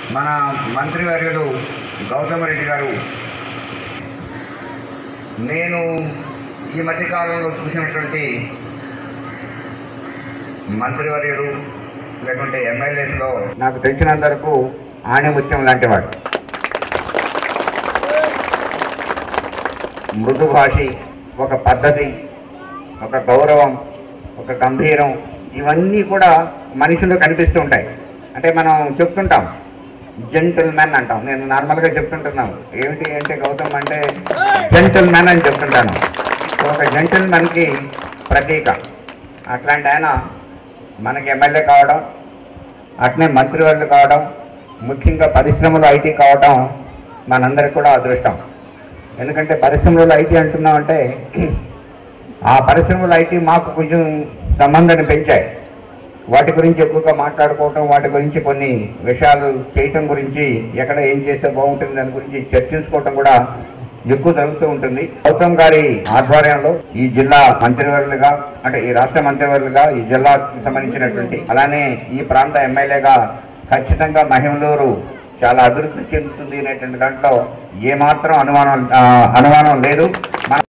మన మంత్రివర్యులు గౌతమ్ రెడ్డి గారు నేను ఈ మధ్యకాలంలో చూసినటువంటి మంత్రివర్యులు లేకుంటే ఎమ్మెల్యేస్లో నాకు తెలిసినంత వరకు ఆణిముత్యం లాంటివాడు మృదు భాషి ఒక పద్ధతి ఒక గౌరవం ఒక గంభీరం ఇవన్నీ కూడా మనిషిలో కనిపిస్తూ ఉంటాయి అంటే మనం చెప్తుంటాం జెంటిల్ మ్యాన్ అంటాం నేను నార్మల్గా చెప్తుంటున్నాను ఏమిటి అంటే గౌతమ్ అంటే జెంటిల్ మ్యాన్ అని చెప్తుంటాను సో ఒక జెంటిల్ మ్యాన్కి ప్రతీక అట్లాంటి ఆయన మనకి ఎమ్మెల్యే కావడం అట్నే మంత్రివర్యులు కావడం ముఖ్యంగా పరిశ్రమలు ఐటీ కావడం మనందరికి కూడా అదృష్టం ఎందుకంటే పరిశ్రమలో ఐటీ అంటున్నాం అంటే ఆ పరిశ్రమలు ఐటీ మాకు కొంచెం సంబంధాన్ని పెంచాయి వాటి గురించి ఎక్కువగా మాట్లాడుకోవటం వాటి గురించి కొన్ని విషయాలు చేయటం గురించి ఎక్కడ ఏం చేస్తే బాగుంటుంది దాని గురించి చర్చించుకోవటం కూడా ఎక్కువ జరుగుతూ ఉంటుంది గౌతమ్ గారి ఆధ్వర్యంలో ఈ జిల్లా మంత్రివర్యులుగా అంటే ఈ రాష్ట్ర మంత్రివర్యులుగా ఈ జిల్లాకి సంబంధించినటువంటి అలానే ఈ ప్రాంత ఎమ్మెల్యేగా ఖచ్చితంగా మహిమలూరు చాలా అభివృద్ధి చెందుతుంది అనేటువంటి దాంట్లో ఏమాత్రం అనుమానం ఆ, అనుమానం లేదు మన